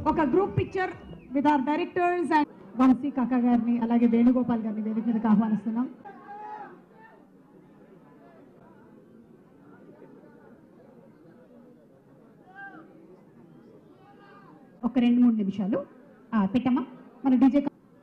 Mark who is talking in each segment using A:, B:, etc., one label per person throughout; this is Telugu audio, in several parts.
A: ఒక group picture with our directors and Vamsi Kaka గారిని అలాగే వేణుగోపాల్ గారిని వేదిక మీదకి ఆహ్వానిస్తున్నాం ఒక రెండు మూడు నిమిషాలు ఆ, పెట్టమ్మా మన డీజే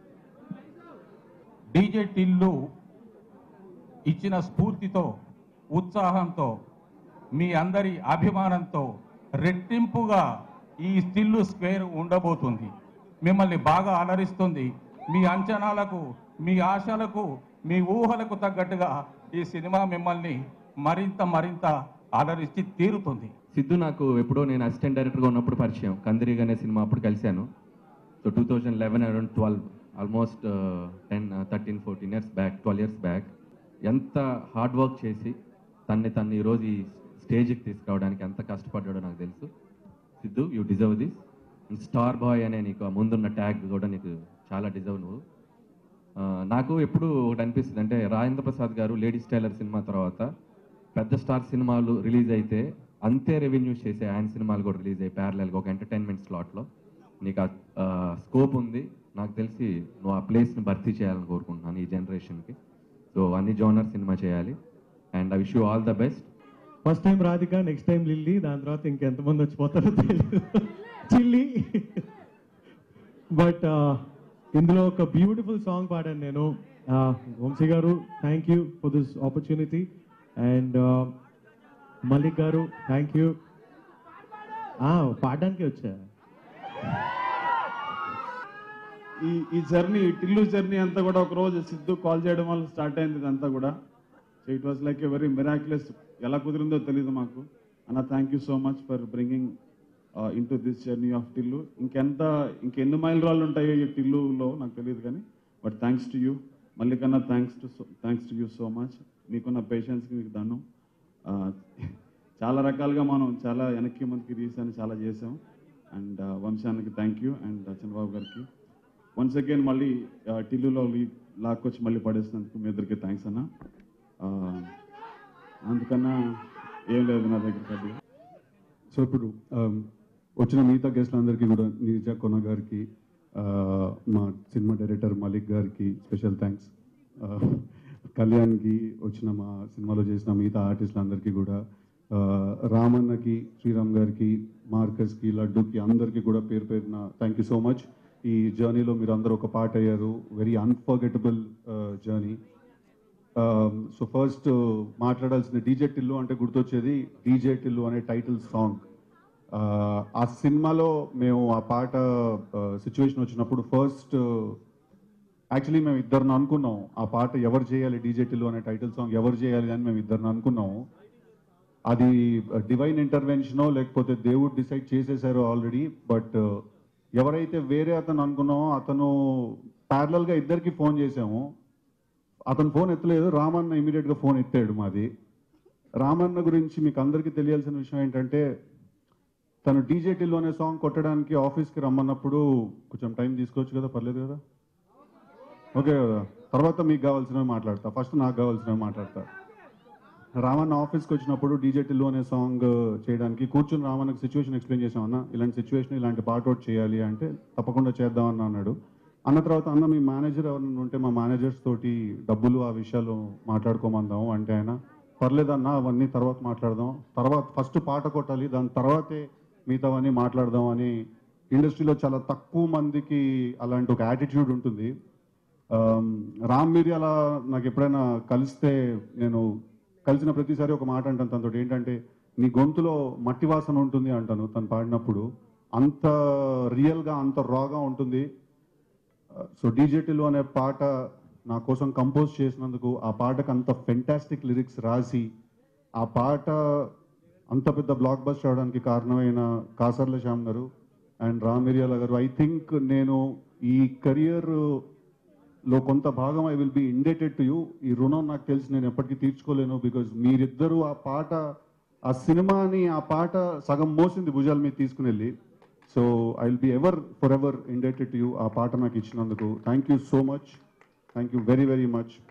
B: డీజే టిల్లు ఇచ్చిన స్ఫూర్తితో ఉత్సాహంతో మీ అందరి అభిమానంతో రెట్టింపుగా ఈ స్టిల్లు స్క్వేర్ ఉండబోతుంది మిమ్మల్ని బాగా అలరిస్తుంది మీ అంచనాలకు మీ ఆశలకు మీ ఊహలకు తగ్గట్టుగా ఈ సినిమా మిమ్మల్ని మరింత మరింత అలరించి తీరుతుంది
C: సిద్ధు నాకు ఎప్పుడో నేను అసిస్టెంట్ డైరెక్టర్గా ఉన్నప్పుడు పరిచయం కందిరిగ్ అనే సినిమా అప్పుడు కలిశాను so two thousand eleven around twelve almost ten thirteen fourteen years back twelve years back ఎంత హార్డ్ వర్క్ చేసి తన్ని తన్ని ఈరోజు ఈ స్టేజ్కి తీసుకురావడానికి ఎంత కష్టపడ్డాడో నాకు తెలుసు Siddhu you deserve this star boy అనే నీకు ఆ ముందున్న ట్యాగ్ కూడా నీకు చాలా డిజర్వ్ నువ్వు ఆ, నాకు ఎప్పుడు ఒకటి అనిపిస్తుంది అంటే రాజేంద్ర ప్రసాద్ గారు లేడీస్ టైలర్ సినిమా తర్వాత పెద్ద స్టార్ సినిమాలు రిలీజ్ అయితే అంతే రెవెన్యూ చేసే ఆయన సినిమాలు కూడా రిలీజ్ అయ్యి ప్యారలల్గా ఒక ఎంటర్టైన్మెంట్ స్లాట్లో నీకు ఆ స్కోప్ ఉంది నాకు తెలిసి నువ్వు ఆ ప్లేస్ని భర్తీ చేయాలని కోరుకుంటున్నాను ఈ జనరేషన్కి సో అన్ని జోనర్ సినిమా చేయాలి and I wish you all the best
D: first time Radhika next time Lilly దాని తర్వాత ఇంకెంతమంది వచ్చిపోతారో తెలియదు చిల్లి బట్ ఇందులో ఒక బ్యూటిఫుల్ సాంగ్ పాడాను నేను Uh, Vamsi garu thank you for this opportunity and Mallik garu thank you పాడడానికి వచ్చా
E: ఈ ఈ జర్నీ టిల్లు జర్నీ అంతా కూడా ఒక రోజు సిద్ధు కాల్ చేయడం వల్ల స్టార్ట్ అయింది ఇదంతా కూడా so it was like a very miraculous ఎలా కుదిరిందో తెలియదు మాకు అన్న thank you so much for bringing in to this journey of Tillu ఇంకెంత ఇంకెన్ని మైల్ రాళ్ళు ఉంటాయో ఈ టిల్లులో నాకు తెలియదు కానీ బట్ థ్యాంక్స్ టు యూ మళ్ళీ కన్నా thanks to thanks to you so much మీకున్న పేషెన్స్కి మీకు దండం Uh, చాలా రకాలుగా మనం చాలా వెనక్కి ముందుకి తీసాను చాలా చేసాం అండ్ వంశానికి థ్యాంక్ యూ అండ్ చంద్రబాబు గారికి వన్స్ అగైన్ మళ్ళీ ఆ, టిల్లులో లీ- లాక్కొచ్చి మళ్ళీ పడేసినందుకు మీ ఇద్దరికి థ్యాంక్స్ అన్న ఆ, అందుకన్నా ఏం లేదు నా దగ్గర పెద్దగా
F: సో ఇప్పుడు ఆమ్, వచ్చిన మిగతా గెస్ట్లందరికీ కూడా నీజా కొన గారికి ఆ, మా సినిమా డైరెక్టర్ మలిక్ గారికి స్పెషల్ థ్యాంక్స్ కళ్యాణ్కి వచ్చిన మా సినిమాలో చేసిన మిగతా ఆర్టిస్టులందరికీ కూడా ఆ, రామన్నకి శ్రీరామ్ గారికి మార్కస్కి లడ్డుకి అందరికీ కూడా పేరు పేరున థ్యాంక్ యూ సో మచ్ ఈ జర్నీలో మీరు అందరూ ఒక పార్ట్ అయ్యారు very unforgettable journey so first మాట్లాడాల్సిన డీజే టిల్లు అంటే గుర్తొచ్చేది డీజే టిల్లు అనే టైటిల్ సాంగ్ ఆ సినిమాలో మేము ఆ పాట సిచ్యువేషన్ వచ్చినప్పుడు ఫస్ట్ యాక్చువల్లీ మేము ఇద్దరిని అనుకున్నాం ఆ పాట ఎవరు చేయాలి డీజే టిల్లు అనే టైటిల్ సాంగ్ ఎవరు చేయాలి అని మేము ఇద్దరిని అనుకున్నాం అది డివైన్ ఇంటర్వెన్షనో లేకపోతే దేవుడు డిసైడ్ చేసేసారో ఆల్రెడీ బట్ ఎవరైతే వేరే అతను అనుకున్నామో అతను parallel గా ఇద్దరికి ఫోన్ చేసాము అతను ఫోన్ ఎత్తలేదు రామన్న immediate గా ఫోన్ ఎత్తాడు మాది రామన్న గురించి మీకు అందరికీ తెలియాల్సిన విషయం ఏంటంటే తను డీజే టిల్లు అనే సాంగ్ కొట్టడానికి ఆఫీస్కి రమ్మన్నప్పుడు కొంచెం టైం తీసుకోవచ్చు కదా పర్లేదు కదా ఓకే కదా తర్వాత మీకు కావాల్సినవి మాట్లాడతా ఫస్ట్ నాకు కావాల్సినవి మాట్లాడతా రామన్న ఆఫీస్కి వచ్చినప్పుడు డీజే టిల్లు అనే సాంగ్ చేయడానికి కూర్చుని రామన్నకి సిచ్యువేషన్ ఎక్స్ప్లెయిన్ చేసామన్న ఇలాంటి సిచ్యువేషన్ ఇలాంటి పార్ట్ అవుట్ చేయాలి అంటే తప్పకుండా చేద్దామని అన్నాడు అన్న తర్వాత అన్న మీ మేనేజర్ ఎవరైనా ఉంటే మా మేనేజర్స్ తోటి డబ్బులు ఆ విషయాలు మాట్లాడుకోమందాము అంటే ఆయన పర్లేదన్న అవన్నీ తర్వాత మాట్లాడదాం తర్వాత ఫస్ట్ పాట కొట్టాలి దాని తర్వాతే మిగతావన్నీ మాట్లాడదాం అని ఇండస్ట్రీలో చాలా తక్కువ మందికి అలాంటి ఒక యాటిట్యూడ్ ఉంటుంది ఆమ్, రామ్ మీరి అలా నాకు ఎప్పుడైనా కలిస్తే నేను కలిసిన ప్రతిసారి ఒక మాట అంటాను తనతో ఏంటంటే నీ గొంతులో మట్టి వాసన ఉంటుంది అంటాను తను పాడినప్పుడు అంత రియల్గా అంత రాగా ఉంటుంది సో డీజేటీలు అనే పాట నా కోసం కంపోజ్ చేసినందుకు ఆ పాటకు అంత ఫెంటాస్టిక్ లిరిక్స్ రాసి ఆ పాట అంత పెద్ద బ్లాక్ బస్ట్ అవడానికి కారణమైన కాసర్ల శ్యామ్ గారు అండ్ రామ్ మిరియాల గారు ఐ థింక్ నేను ఈ కెరియర్ లో కొంత భాగం I will be indebted to you ఈ రుణం నాకు తెలిసి నేను ఎప్పటికీ తీర్చుకోలేను బికాజ్ మీరిద్దరూ ఆ పాట ఆ సినిమాని ఆ పాట సగం మోసింది భుజాల మీద తీసుకుని వెళ్ళి so I will be ever for ever indebted to you ఆ పాట నాకు ఇచ్చినందుకు thank you so much thank you very very much